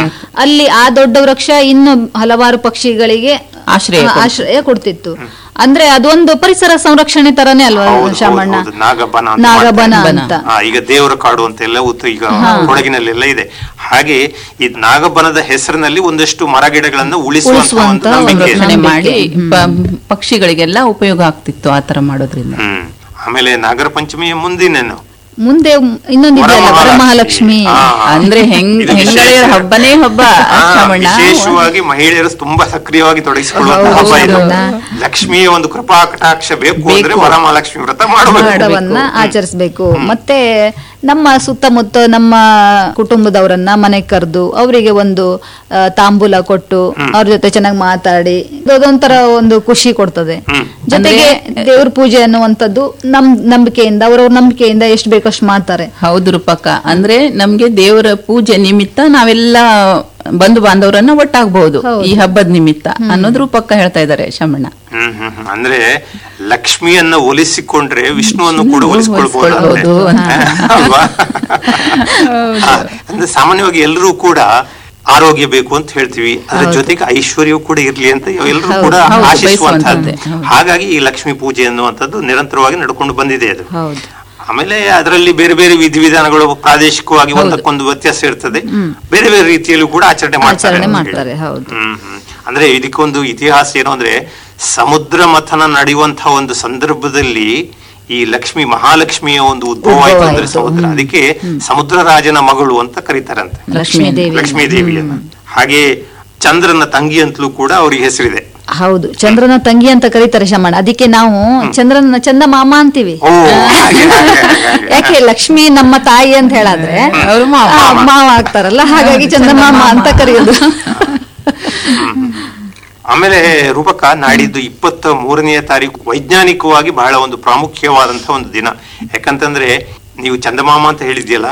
ಅಲ್ಲಿ ಆ ದೊಡ್ಡ ವೃಕ್ಷ ಇನ್ನು ಹಲವಾರು ಪಕ್ಷಿಗಳಿಗೆ ಆಶ್ರಯ ಆ, ಆಶ್ರಯ ಕೊಡ್ತಿತ್ತು ಅಂದ್ರೆ ಅದೊಂದು ಪರಿಸರ ಸಂರಕ್ಷಣೆ ತರನೇ ಅಲ್ವಾ ಹೌದು, ಹೌದು, ಶಾಮಣ್ಣ ಹೌದು. ನಾಗಬನ ಅಂತ ನಾಗಬನ ಮಾಡ್ತಾರೆ. ಅಂತ ಆ, ಈಗ ದೇವರ ಕಾಡು ಅಂತೆಲ್ಲ ಉತ್ತು ಈಗ ಕೊಡಗಿನಲ್ಲೆಲ್ಲ ಇದೆ ಹಾಗೆ ಈ ನಾಗಬನದ ಹೆಸರಿನಲ್ಲಿ ಒಂದಷ್ಟು ಮರ ಗಿಡಗಳನ್ನು ಉಳಿಸುವಂತ ಉಳಿಸುವಂತ ಒಂದು ನಂಬಿಕೆ ಇದೆ. ಸಂರಕ್ಷಣೆ ಮಾಡಿ ಪ- ಪಕ್ಷಿಗಳಿಗೆಲ್ಲ ಉಪಯೋಗ ಆಗ್ತಿತ್ತು ಆತರ ಮಾಡೋದ್ರಿಂದ ಹ್ಮ್ ಆಮೇಲೆ ನಾಗರ ಪಂಚಮಿಯ ಮುಂದಿನೇನು ಮುಂದೆ ಇನ್ನೊಂದು ಇದೆಯಲ್ಲ ವರಮಹಾಲಕ್ಷ್ಮಿ ಆ, ಅಂದ್ರೆ ಹೆಂಗ್ ಇದು ವಿಶೇಷ. ಹೆಂಗಳೆಯರ ಹಬ್ಬನೇ ಹಬ್ಬ ಆ, ಶ್ರವಣ ವಿಶೇಷವಾಗಿ ಮಹಿಳೆಯರು ತುಂಬಾ ಸಕ್ರಿಯವಾಗಿ ತೊಡಗಿಸಿಕೊಳ್ಳುವಂತ ಹಬ್ಬ ಇದು ಲಕ್ಷ್ಮಿಯ ಒಂದು ಕೃಪಾ ಕಟಾಕ್ಷ ಬೇಕು ಅಂದ್ರೆ ವರಮಹಾಲಕ್ಷ್ಮಿ ವ್ರತ ಮಾಡಬೇಕು ವ್ರತವನ್ನ ಆಚರಿಸಬೇಕು ಮತ್ತೆ ನಮ್ಮ ಸುತ್ತಮುತ್ತ ನಮ್ಮ ಕುಟುಂಬದವರನ್ನ ಮನೆಗೆ ಕರೆದು ಅವರಿಗೆ ಒಂದು ಆ, ತಾಂಬೂಲ ಕೊಟ್ಟು ಅವ್ರ ಜೊತೆ ಚೆನ್ನಾಗಿ ಮಾತಾಡಿ ಅದೊಂಥರ ಒಂದು ಖುಷಿ ಕೊಡ್ತದೆ ಜೊತೆಗೆ ದೇವ್ರ ಪೂಜೆ ಅನ್ನುವಂಥದ್ದು ನಮ್ ನಂಬಿಕೆಯಿಂದ ಅವರವ್ರ ನಂಬಿಕೆಯಿಂದ ಎಷ್ಟು ಬೇಕಷ್ಟು ಮಾಡ್ತಾರೆ ಹೌದು ರೂಪಕ್ಕ ಅಂದ್ರೆ ನಮ್ಗೆ ದೇವರ ಪೂಜೆ ನಿಮಿತ್ತ ನಾವೆಲ್ಲ ಬಂಧು ಬಾಂಧವರನ್ನ ಒಟ್ಟಾಗಬಹುದು ಈ ಹಬ್ಬದ ನಿಮಿತ್ತ ಅನ್ನೋದ್ ರೂಪಕ್ಕ ಹೇಳ್ತಾ ಇದ್ದಾರೆ ಶಮಣ್ಣ ಹ್ಮ್ ಹ್ಮ್ ಹ್ಮ್. ಅಂದ್ರೆ ಲಕ್ಷ್ಮಿಯನ್ನ ಒಲಿಸಿಕೊಂಡ್ರೆ ವಿಷ್ಣುವನ್ನು ಕೂಡ ಒಲಿಸಿಕೊಳ್ಬಹುದು ಒಲಿಸ್ಕೊಳ್ಬೋದು ಅಲ್ವಾ ಹಾ, ಅಂದ್ರೆ ಸಾಮಾನ್ಯವಾಗಿ ಎಲ್ಲರೂ ಕೂಡ ಆರೋಗ್ಯ ಬೇಕು ಅಂತ ಹೇಳ್ತೀವಿ ಅದ್ರ ಜೊತೆಗೆ ಐಶ್ವರ್ಯವು ಕೂಡ ಇರ್ಲಿ ಅಂತ ಎಲ್ಲರೂ ಕೂಡ ಹೌದು, ಆಶಿಸುವಂತಹದ್ದು ಬಯಸುವಂತದ್ದೇ, ಹಾಗಾಗಿ ಈ ಲಕ್ಷ್ಮೀ ಪೂಜೆ ಅನ್ನುವಂಥದ್ದು ನಿರಂತರವಾಗಿ ನಡ್ಕೊಂಡು ಬಂದಿದೆ ಅದು ಹೌದು ಆಮೇಲೆ ಅದರಲ್ಲಿ ಬೇರೆ ಬೇರೆ ವಿಧಿವಿಧಾನಗಳು ಪ್ರಾದೇಶಿಕವಾಗಿ ಒಂದಕ್ಕೊಂದು ವ್ಯತ್ಯಾಸ ಇರ್ತದೆ ಬೇರೆ ಬೇರೆ ರೀತಿಯಲ್ಲೂ ಕೂಡ ಆಚರಣೆ ಮಾಡ್ತಾರೆ ಆಚರಣೆ ಅಂತ ಮಾಡ್ತಾರೆ ಹೇಳಿ. ಹೌದು ಹ್ಮ್ ಹ್ಮ್. ಅಂದ್ರೆ ಇದಕ್ಕೊಂದು ಇತಿಹಾಸ ಏನು ಅಂದ್ರೆ ಸಮುದ್ರ ಮಥನ ನಡೆಯುವಂತಹ ಒಂದು ಸಂದರ್ಭದಲ್ಲಿ ಈ ಲಕ್ಷ್ಮಿ ಮಹಾಲಕ್ಷ್ಮಿಯ ಒಂದು ಉದ್ಭವ ಆಯ್ತು ಅಂದ್ರೆ ಸಮುದ್ರ ಅದಕ್ಕೆ ಸಮುದ್ರ ರಾಜನ ಮಗಳು ಅಂತ ಕರೀತಾರಂತೆ ಲಕ್ಷ್ಮೀ ದೇವಿ ಲಕ್ಷ್ಮೀ ದೇವಿಯನ್ನ ಹಾಗೆ ಚಂದ್ರನ ತಂಗಿ ಅಂತಲೂ ಕೂಡ ಅವ್ರಿಗೆ ಹೆಸರಿದೆ ಹೌದು ಚಂದ್ರನ ತಂಗಿ ಅಂತ ಕರೀತಾರೆ ಶಮಣ ಅದಕ್ಕೆ ನಾವು ಚಂದ್ರನ ಚಂದ ಮಾಮ ಅಂತೀವಿ ಓ ಹಾಗೆ, ಹಾಗೆ, ಹಾಗೆ, ಹಾಗೆ. ಯಾಕೆ ಲಕ್ಷ್ಮಿ ನಮ್ಮ ತಾಯಿ ಅಂತ ಹೇಳಾದ್ರೆ ಅವ್ರು ಮಾವ. ಆ, ಮಾವ ಆಗ್ತಾರಲ್ಲ ಹಾಗಾಗಿ ಚಂದಮಾಮ ಅಂತ ಕರೆಯೋದು ಆಮೇಲೆ ರೂಪಕ ನಾಡಿದ್ದು ಇಪ್ಪತ್ತ ಮೂರನೆಯ ತಾರೀಕು ವೈಜ್ಞಾನಿಕವಾಗಿ ಬಹಳ ಒಂದು ಪ್ರಾಮುಖ್ಯವಾದಂತಹ ಒಂದು ದಿನ ಯಾಕಂತಂದ್ರೆ ನೀವು ಚಂದಮಾಮ ಅಂತ ಹೇಳಿದ್ಯಲ್ಲ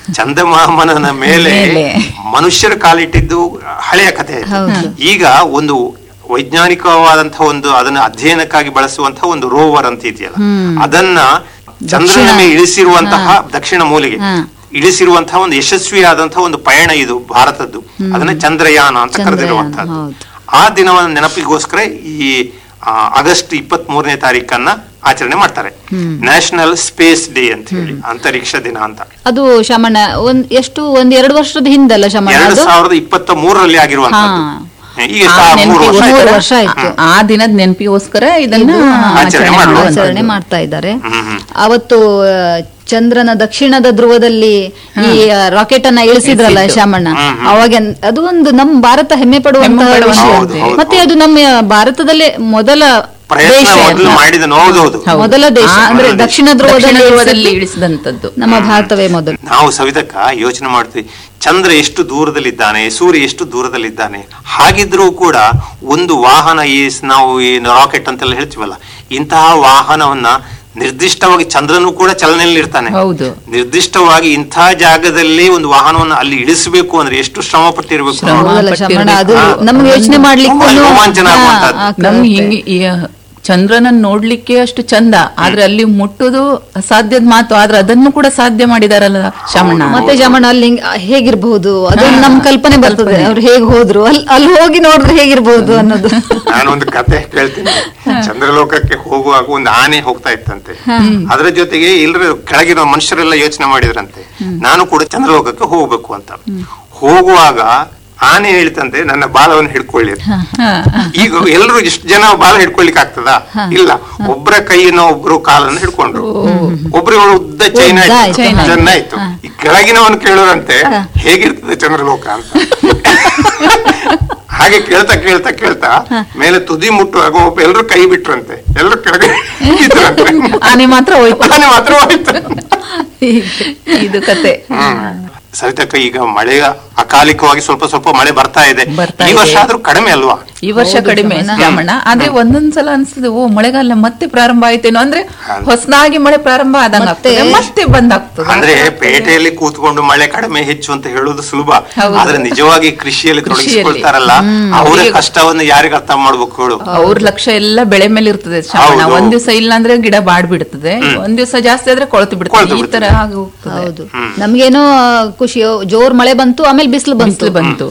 ಚಂದಮಾಮನ ಮೇಲೆ ಮೇಲೆ. ಮನುಷ್ಯರ ಕಾಲಿಟ್ಟಿದ್ದು ಹಳೆಯ ಕಥೆ ಹೌದು. ಈಗ ಒಂದು ವೈಜ್ಞಾನಿಕವಾದಂತಹ ಒಂದು ಅದನ್ನ ಅಧ್ಯಯನಕ್ಕಾಗಿ ಬಳಸುವಂತಹ ಒಂದು ರೋವರ್ ಅಂತ ಇದೆಯಲ್ಲ ಅದನ್ನ ಚಂದ್ರನ ಮೇಲೆ ಇಳಿಸಿರುವಂತಹ ದಕ್ಷಿಣ ಮೂಲೆಗೆ ಹಾ. ಇಳಿಸಿರುವಂತಹ ಒಂದು ಯಶಸ್ವಿಯಾದಂತಹ ಒಂದು ಪಯಣ ಇದು ಭಾರತದ್ದು ಅದನ್ನ ಚಂದ್ರಯಾನ ಅಂತ ಚಂದ್ರಯಾನ, ಕರೆದಿರುವಂತಹದ್ದು ಹೌದು. ಆ ದಿನವನ್ನು ನೆನಪಿಗೋಸ್ಕರ ಈ ಆ, ಆಗಸ್ಟ್ ಇಪ್ಪತ್ತ್ ಮೂರನೇ ತಾರೀಕನ್ನ ಆಚರಣೆ ಮಾಡ್ತಾರೆ ನ್ಯಾಷನಲ್ ಸ್ಪೇಸ್ ಡೇ ಅಂತ ಹೇಳಿ ಅಂತರಿಕ್ಷ ದಿನ ಅಂತ ಅದು ಶಮಣ ಒಂದ್ ಎಷ್ಟು ಒಂದ್ ಎರಡು ವರ್ಷದ ಹಿಂದಲ್ಲ ಶಮಣ ಎರಡ್ ಅದು ಸಾವಿರದ ಇಪ್ಪತ್ತ ಮೂರರಲ್ಲಿ ಆಗಿರುವಂತದ್ದು ಹಾ. ಈಗ ಆ ಸಾ- ಮೂರು ನೆನಪಿಗೋಸ್ಕರ- ವರ್ಷ ಮೂರು ಆಯ್ತು. ವರ್ಷ ಆಯ್ತು ಆ ದಿನದ ನೆನಪಿಗೋಸ್ಕರ ಇದನ್ನ ಆಚರಣೆ ಆಚರಣೆ ಮಾಡುವ- ಮಾಡುವಂಥದ್ದು. ಆಚರಣೆ ಮಾಡ್ತಾ ಇದ್ದಾರೆ ಹ್ಮ್, ಹ್ಮ್. ಅವತ್ತು ಆ, ಚಂದ್ರನ ದಕ್ಷಿಣದ ಧ್ರುವದಲ್ಲಿ ಈ ರಾಕೆಟ್ ಅನ್ನ ಇಳಿಸಿದ್ರಲ್ಲ ಇಳಿಸಿದ್ದು. ಶಾಮಣ್ಣ ಹ್ಮ್, ಹ್ಮ್. ಅವಾಗ ಅದು ಒಂದು ನಮ್ಮ ಭಾರತ ಹೆಮ್ಮೆ ಪಡುವಂತಹ ಹೆಮ್ಮೆ ಪಡುವಂತಹ ವಿಷಯ ಹೌದು, ಹೌದು, ಮತ್ತೆ ಅದು ನಮ್ಮ ಭಾರತದಲ್ಲೇ ಮೊದಲ ಪ್ರಯತ್ನ ದೇಶ ಮೊದಲು ಮಾಡಿದ ಹೌದೌದು ಹೌದು. ಮೊದಲ ದೇಶ ಆ, ಅಂದ್ರೆ ಮೊದಲ ದಕ್ಷಿಣ ದಕ್ಷಿಣ ಧ್ರುವದಲ್ಲಿ ಧ್ರುವದಲ್ಲಿ ಇಳಿಸಿದ್ದು ಇಳಿಸಿದಂತದ್ದು ನಮ್ಮ ಭಾರತವೇ ಮೊದಲು ನಾವು ಸವಿತಕ್ಕ ಯೋಚನೆ ಮಾಡ್ತೀವಿ ಚಂದ್ರ ಎಷ್ಟು ದೂರದಲ್ಲಿದ್ದಾನೆ ಸೂರ್ಯ ಎಷ್ಟು ದೂರದಲ್ಲಿದ್ದಾನೆ ಹಾಗಿದ್ರೂ ಕೂಡ ಒಂದು ವಾಹನ ಈ ಸ್- ನಾವು ಏನು ರಾಕೆಟ್ ಅಂತೆಲ್ಲ ಹೇಳ್ತೀವಲ್ಲ ಇಂತಹ ವಾಹನವನ್ನ ನಿರ್ದಿಷ್ಟವಾಗಿ ಚಂದ್ರನು ಕೂಡ ಚಲನೆಯಲ್ಲಿ ಇರ್ತಾನೆ ಹೌದು ನಿರ್ದಿಷ್ಟವಾಗಿ ಇಂಥ ಜಾಗದಲ್ಲಿ ಒಂದು ವಾಹನವನ್ನು ಅಲ್ಲಿ ಇಳಿಸಬೇಕು ಅಂದ್ರೆ ಎಷ್ಟು ಶ್ರಮ ಪಟ್ಟಿರ್ಬೇಕು ಶ್ರಮ. ಹೌದಲ್ಲ ಶಮಣ ಅದು ಹಾ. ನಮ್ಗೆ ಯೋಚನೆ ಮಾಡ್ಲಿಕ್ಕೂ ತುಂಬಾ ರೋಮಾಂಚನ ಆಗುವಂತಹದ್ದು. ನಮ್ಗೆ ಹಿಂಗೆ ಈ ಚಂದ್ರನ ನೋಡ್ಲಿಕ್ಕೆ ಅಷ್ಟು ಚಂದ ಆದ್ರೆ ಅಲ್ಲಿ ಮುಟ್ಟುದು ಅಸಾಧ್ಯದ ಮಾತು ಆದ್ರೆ ಅದನ್ನು ಕೂಡ ಸಾಧ್ಯ ಮಾಡಿದಾರಲ್ಲ ಶಮಣ ಮತ್ತೆ ಜಮಣ ಅಲ್ಲಿ ಹಿಂಗ್ ಹೇಗಿರ್ಬಹುದು ಅದು ನಮ್ ಕಲ್ಪನೆ ಬರ್ತದೆ ಅವ್ರು ಹೇಗ್ ಹೋದ್ರು ಅಲ್ಲಿ ಅಲ್ಲಿ ಹೋಗಿ ನೋಡಿದ್ರೆ ಹೇಗಿರ್ಬಹುದು ಅನ್ನೋದು ನಾನೊಂದು ಕತೆ ಕೇಳ್ತೀನಿ ಚಂದ್ರಲೋಕಕ್ಕೆ ಹೋಗುವಾಗ ಒಂದು ಆನೆ ಹೋಗ್ತಾ ಇತ್ತಂತೆ ಅದರ ಜೊತೆಗೆ ಎಲ್ಲರೂ ಕೆಳಗಿರೋ ಮನುಷ್ಯರೆಲ್ಲ ಯೋಚನೆ ಮಾಡಿದ್ರಂತೆ ನಾನು ಕೂಡ ಚಂದ್ರಲೋಕಕ್ಕೆ ಹೋಗ್ಬೇಕು ಅಂತ ಹೋಗುವಾಗ ಆನೆ ಹೇಳ್ತಂತೆ ನನ್ನ ಬಾಲವನ್ನು ಹಿಡ್ಕೊಳ್ಳಿ ಅಂತ. ಈಗ ಎಲ್ಲರೂ ಇಷ್ಟು ಜನ ಬಾಲ ಹಿಡ್ಕೊಳ್ಲಿಕ್ಕೆ ಆಗ್ತದ ಇಲ್ಲ ಒಬ್ಬರ ಕೈಯನ್ನು ಒಬ್ರು ಕಾಲನ್ನು ಹಿಡ್ಕೊಂಡ್ರು ಒಬ್ರಿಗೆ ಉದ್ದ ಚೈನ ಉದ್ದ ಆಯ್ತು ಆಯ್ತು. ಚೆನ್ನ ಆಯ್ತು ಈ ಕೆಳಗಿನವನು ಕೇಳೋರಂತೆ ಹೇಗಿರ್ತದೆ ಚಂದ್ರಲೋಕ ಅಂತ ಹಾಗೆ ಕೇಳ್ತಾ ಕೇಳ್ತಾ ಕೇಳ್ತಾ ಮೇಲೆ ತುದಿ ಮುಟ್ಟುವಾಗ ಒಬ್ಬ ಎಲ್ರು ಕೈ ಬಿಟ್ರಂತೆ ಎಲ್ರು ಕೆಳಗೆ ಬಿದ್ರಂತೆ. ಆನೆ ಮಾತ್ರ ಹೋಯ್ತು ಆನೆ ಮಾತ್ರ ಹೋಯ್ತು ಇದು ಕತೆ ಹ್ಮ್. ಸವಿತಕ್ಕ ಈಗ ಮಳೆ ಅಕಾಲಿಕವಾಗಿ ಸ್ವಲ್ಪ ಸ್ವಲ್ಪ ಮಳೆ ಬರ್ತಾ ಇದೆ ಬರ್ತಾ ಈ ವರ್ಷ ಇದೆ. ಆದ್ರೂ ಕಡಿಮೆ ಅಲ್ವಾ ಈ ವರ್ಷ ಕಡಿಮೆ ಶ್ಯಾಮಣ್ಣ ಆದ್ರೆ ಒಂದೊಂದ್ಸಲ ಅನ್ಸ್ತದೆ ಓ ಮಳೆಗಾಲ ಮತ್ತೆ ಪ್ರಾರಂಭ ಆಯ್ತೇನೋ ಅಂದ್ರೆ ಹೊಸದಾಗಿ ಮಳೆ ಪ್ರಾರಂಭ ಆದಂಗ ಆಗ್ತದೆ ಮತ್ತೆ ಬಂದಾಗ್ತದೆ ಅಂದ್ರೆ ಪೇಟೆಯಲ್ಲಿ ಕೂತ್ಕೊಂಡು ಮಳೆ ಕಡಿಮೆ ಹೆಚ್ಚು ಅಂತ ಹೇಳೋದು ಸುಲಭ ಹೌದು. ಆದ್ರೆ ನಿಜವಾಗಿ ಕೃಷಿಯಲ್ಲಿ ತೊಡಗಿಸಿಕೊಳ್ತಾರಲ್ಲ ಅವರ ಕಷ್ಟವನ್ನು ಯಾರಿಗೆ ಅರ್ಥ ಮಾಡ್ಬೇಕು ಹೇಳು ಅವ್ರ ಲಕ್ಷ್ಯ ಎಲ್ಲ ಬೆಳೆ ಮೇಲೆ ಇರ್ತದೆ ಶ್ಯಾಮಣ್ಣ ಹೌದು. ಒಂದ್ ದಿವಸ ಇಲ್ಲ ಅಂದ್ರೆ ಗಿಡ ಬಾಡ್ಬಿಡ್ತದೆ ಒಂದ್ ದಿವಸ ಜಾಸ್ತಿ ಆದ್ರೆ ಕೊಳತು ಬಿಡ್ತದೆ ಕೊಳ್ತು ಈ ತರ ಆಗಿ ಹೋಗ್ತದೆ ಹೌದು ನಮ್ಗೇನೋ ಖುಷಿ ಜೋರ್ ಮಳೆ ಬಂತು ಆಮೇಲೆ ಬಿಸಿಲು ಬಂತು ಬಿಸಿಲು ಬಂತು